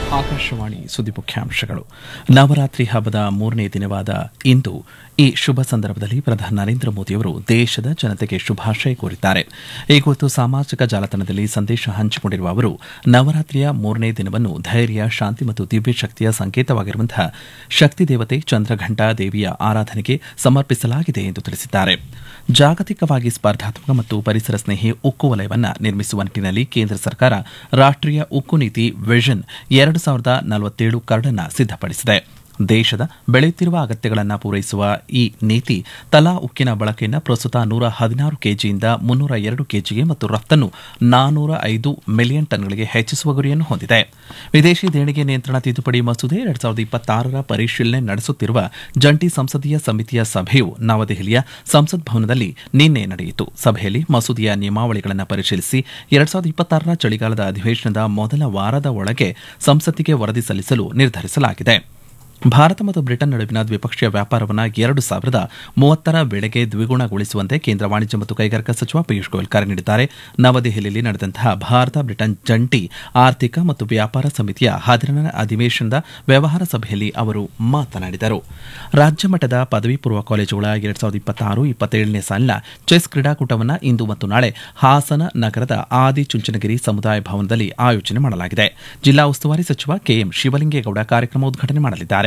ಆಕಾಶವಾಣಿ ಸುದ್ದಿ ಮುಖ್ಯಾಂಶಗಳು ನವರಾತ್ರಿ ಹಬ್ಬದ ಮೂರನೇ ದಿನವಾದ ಇಂದು ಈ ಶುಭ ಸಂದರ್ಭದಲ್ಲಿ ಪ್ರಧಾನಿ ನರೇಂದ್ರ ಮೋದಿಯವರು ದೇಶದ ಜನತೆಗೆ ಶುಭಾಶಯ ಕೋರಿದ್ದಾರೆ ಈ ಕುರಿತು ಸಾಮಾಜಿಕ ಜಾಲತಾಣದಲ್ಲಿ ಸಂದೇಶ ಹಂಚಿಕೊಂಡಿರುವ ಅವರು ನವರಾತ್ರಿಯ ಮೂರನೇ ದಿನವನ್ನು ಧೈರ್ಯ ಶಾಂತಿ ಮತ್ತು ದಿವ್ಯ ಶಕ್ತಿಯ ಸಂಕೇತವಾಗಿರುವಂತಹ ಶಕ್ತಿ ದೇವತೆ ಚಂದ್ರಘಂಟಾ ದೇವಿಯ ಆರಾಧನೆಗೆ ಸಮರ್ಪಿಸಲಾಗಿದೆ ಎಂದು ತಿಳಿಸಿದ್ದಾರೆ ಜಾಗತಿಕವಾಗಿ ಸ್ಪರ್ಧಾತ್ಮಕ ಮತ್ತು ಪರಿಸರ ಸ್ನೇಹಿ ಉಕ್ಕು ವಲಯವನ್ನು ನಿರ್ಮಿಸುವ ನಿಟ್ಟಿನಲ್ಲಿ ಕೇಂದ್ರ ಸರ್ಕಾರ ರಾಷ್ಟೀಯ ಉಕ್ಕು ನೀತಿ ವಿಷನ್ ಎರಡು ಸಾವಿರದ ನಲವತ್ತೇಳು ಕರಡನ್ನು ಸಿದ್ದಪಡಿಸಿದೆ ದೇಶದ ಬೆಳೆಯುತ್ತಿರುವ ಅಗತ್ಯಗಳನ್ನು ಪೂರೈಸುವ ಈ ನೀತಿ ತಲಾ ಉಕ್ಕಿನ ಬಳಕೆಯನ್ನು ಪ್ರಸ್ತುತ ನೂರ ಹದಿನಾರು ಕೆಜಿಯಿಂದ ಮುನ್ನೂರ ಎರಡು ಕೆಜಿಗೆ ಮತ್ತು ರಫ್ತನ್ನು ನಾನೂರ ಐದು ಮಿಲಿಯನ್ ಟನ್ಗಳಿಗೆ ಹೆಚ್ಚಿಸುವ ಗುರಿಯನ್ನು ಹೊಂದಿದೆ ವಿದೇಶಿ ದೇಣಿಗೆ ನಿಯಂತ್ರಣ ತಿದ್ದುಪಡಿ ಮಸೂದೆ ಎರಡ್ ಸಾವಿರದ ಇಪ್ಪತ್ತಾರರ ಪರಿಶೀಲನೆ ನಡೆಸುತ್ತಿರುವ ಜಂಟಿ ಸಂಸದೀಯ ಸಮಿತಿಯ ಸಭೆಯು ನವದೆಹಲಿಯ ಸಂಸತ್ ಭವನದಲ್ಲಿ ನಿನ್ನೆ ನಡೆಯಿತು ಸಭೆಯಲ್ಲಿ ಮಸೂದೆಯ ನಿಯಮಾವಳಿಗಳನ್ನು ಪರಿಶೀಲಿಸಿ ಎರಡ್ ಸಾವಿರದ ಇಪ್ಪತ್ತಾರರ ಚಳಿಗಾಲದ ಅಧಿವೇಶನದ ಮೊದಲ ವಾರದ ಒಳಗೆ ಸಂಸತ್ತಿಗೆ ವರದಿ ಸಲ್ಲಿಸಲು ನಿರ್ಧರಿಸಲಾಗಿದೆ ಭಾರತ ಮತ್ತು ಬ್ರಿಟನ್ ನಡುವಿನ ದ್ವಿಪಕ್ಷೀಯ ವ್ಯಾಪಾರವನ್ನು ಎರಡು ಸಾವಿರದ ಮೂವತ್ತರ ವೇಳೆಗೆ ದ್ವಿಗುಣಗೊಳಿಸುವಂತೆ ಕೇಂದ್ರ ವಾಣಿಜ್ಯ ಮತ್ತು ಕೈಗಾರಿಕಾ ಸಚಿವ ಪಿಯೂಷ್ ಗೋಯಲ್ ಕರೆ ನೀಡಿದ್ದಾರೆ ನವದೆಹಲಿಯಲ್ಲಿ ನಡೆದಂತಹ ಭಾರತ ಬ್ರಿಟನ್ ಜಂಟಿ ಆರ್ಥಿಕ ಮತ್ತು ವ್ಯಾಪಾರ ಸಮಿತಿಯ ಹದಿನೇಳನೇ ಅಧಿವೇಶನದ ವ್ಯವಹಾರ ಸಭೆಯಲ್ಲಿ ಅವರು ಮಾತನಾಡಿದರು ರಾಜ್ಯ ಮಟ್ಟದ ಪದವಿ ಪೂರ್ವ ಕಾಲೇಜುಗಳ ಎರಡ್ ಸಾವಿರದ ಇಪ್ಪತ್ತಾರು ಇಪ್ಪತ್ತೇಳನೇ ಸಾಲಿನ ಚೆಸ್ ಕ್ರೀಡಾಕೂಟವನ್ನು ಇಂದು ಮತ್ತು ನಾಳೆ ಹಾಸನ ನಗರದ ಆದಿಚುಂಚನಗಿರಿ ಸಮುದಾಯ ಭವನದಲ್ಲಿ ಆಯೋಜನೆ ಮಾಡಲಾಗಿದೆ ಜಿಲ್ಲಾ ಉಸ್ತುವಾರಿ ಸಚಿವ ಕೆಎಂ ಶಿವಲಿಂಗೇಗೌಡ ಕಾರ್ಯಕ್ರಮ ಉದ್ಘಾಟನೆ ಮಾಡಲಿದ್ದಾರೆ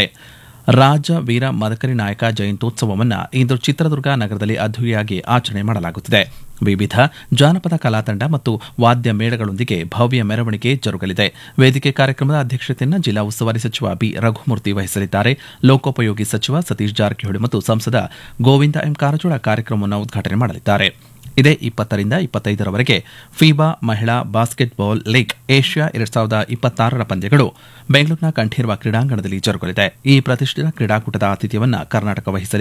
ರಾಜ ವೀರ ಮದಕರಿ ನಾಯಕ ಜಯಂತ್ಯೋತ್ಸವವನ್ನು ಇಂದು ಚಿತ್ರದುರ್ಗ ನಗರದಲ್ಲಿ ಅದ್ದೂರಿಯಾಗಿ ಆಚರಣೆ ಮಾಡಲಾಗುತ್ತಿದೆ ವಿವಿಧ ಜಾನಪದ ಕಲಾತಂಡ ಮತ್ತು ವಾದ್ಯ ಮೇಳಗಳೊಂದಿಗೆ ಭವ್ಯ ಮೆರವಣಿಗೆ ಜರುಗಲಿದೆ ವೇದಿಕೆ ಕಾರ್ಯಕ್ರಮದ ಅಧ್ಯಕ್ಷತೆಯನ್ನು ಜಿಲ್ಲಾ ಉಸ್ತುವಾರಿ ಸಚಿವ ಬಿ ರಘುಮೂರ್ತಿ ವಹಿಸಲಿದ್ದಾರೆ ಲೋಕೋಪಯೋಗಿ ಸಚಿವ ಸತೀಶ್ ಜಾರಕಿಹೊಳಿ ಮತ್ತು ಸಂಸದ ಗೋವಿಂದ ಎಂ ಕಾರಜೋಳ ಕಾರ್ಯಕ್ರಮವನ್ನು ಉದ್ಘಾಟನೆ ಮಾಡಲಿದ್ದಾರೆ ಇದೇ ಇಪ್ಪತ್ತರಿಂದ ಇಪ್ಪತ್ತೈದರವರೆಗೆ ಫೀಬಾ ಮಹಿಳಾ ಬಾಸ್ಕೆಟ್ಬಾಲ್ ಲೀಗ್ ಏಷ್ಯಾ ಎರಡ್ ಸಾವಿರದ ಇಪ್ಪತ್ತಾರರ ಪಂದ್ಯಗಳು ಬೆಂಗಳೂರಿನ ಕಂಠೀರವ ಕ್ರೀಡಾಂಗಣದಲ್ಲಿ ಜರುಗಲಿದೆ ಈ ಪ್ರತಿಷ್ಠಿತ ಕ್ರೀಡಾಕೂಟದ ಆತಿಥ್ಯವನ್ನು ಕರ್ನಾಟಕ ವಹಿಸಲಿದೆ